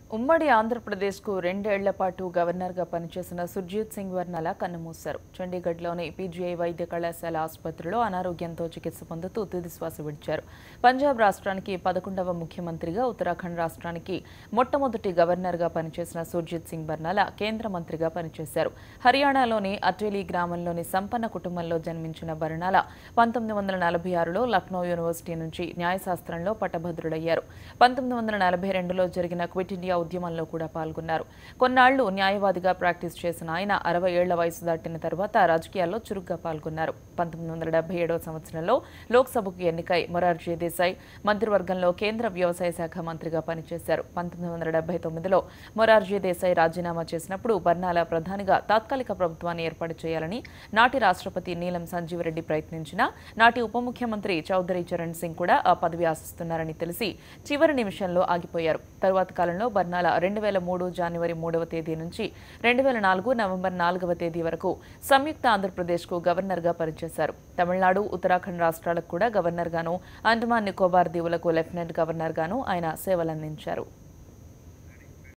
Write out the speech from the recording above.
ఉమ్మడి ఆంధ్రప్రదేశ్కు రెండేళ్ల పాటు గవర్నర్గా పనిచేసిన సుర్జీత్ సింగ్ వర్నల కన్నుమూశారు చండీగఢ్లోని పీజీఐ వైద్య కళాశాల ఆసుపత్రిలో అనారోగ్యంతో చికిత్స పొందుతూ తుదిశ్వాస విడిచారు పంజాబ్ రాష్ట్రానికి పదకొండవ ముఖ్యమంత్రిగా ఉత్తరాఖండ్ రాష్ట్రానికి మొట్టమొదటి గవర్నర్గా పనిచేసిన సుర్జీత్ సింగ్ బర్నాల కేంద్ర మంత్రిగా పనిచేశారు హర్యానాలోని అటేలీ గ్రామంలోని సంపన్న కుటుంబంలో జన్మించిన బర్నాల పంతొమ్మిది వందల నలభై ఆరులో లక్నో యూనివర్సిటీ నుంచి న్యాయశాస్త్రంలో పట్టభద్రుడయ్యారు పంతొమ్మిది వందల నలభై రెండులో జరిగిన క్విట్ ఇండియా ఉద్యమంలో కూడా పాల్గొన్నారు కొన్నాళ్లు న్యాయవాదిగా ప్రాక్టీస్ చేసిన ఆయన అరవై ఏళ్ల వయసు దాటిన తర్వాత రాజకీయాల్లో చురుగ్గా పాల్గొన్నారు పంతొమ్మిది వందల డెబ్బై ఏడవ సంవత్సరంలో లోక్సభకు ఎన్నికై మొరార్జీ దేశాయ్ మంత్రివర్గంలో కేంద్ర వ్యవసాయ శాఖ మంత్రిగా పనిచేశారు పంతొమ్మిది వందల డెబ్బై తొమ్మిదిలో మొరార్జీ దేశాయ్ రాజీనామా చేసినప్పుడు బర్నాల ప్రధానిగా తాత్కాలిక ప్రభుత్వాన్ని ఏర్పాటు చేయాలని నాటి రాష్ట్రపతి నీలం సంజీవరెడ్డి ప్రయత్నించినా నాటి ఉప ముఖ్యమంత్రి చౌదరి చరణ్ సింగ్ కూడా ఆ పదవి ఆశిస్తున్నారని తెలిసి చివరి నిమిషంలో ఆగిపోయారు తరువాత కాలంలో బర్నాల రెండు వేల మూడు జనవరి మూడవ తేదీ నుంచి రెండు వేల నాలుగు నవంబర్ నాలుగవ తేదీ వరకు సంయుక్త ఆంధ్రప్రదేశ్కు గవర్నర్గా పనిచేశారు తమిళనాడు ఉత్తరాఖండ్ రాష్ట్రాలకు కూడా గవర్నర్గాను అండమాన్ నికోబార్ దీవులకు లెఫ్టినెంట్ గవర్నర్గాను ఆయన సేవలందించారు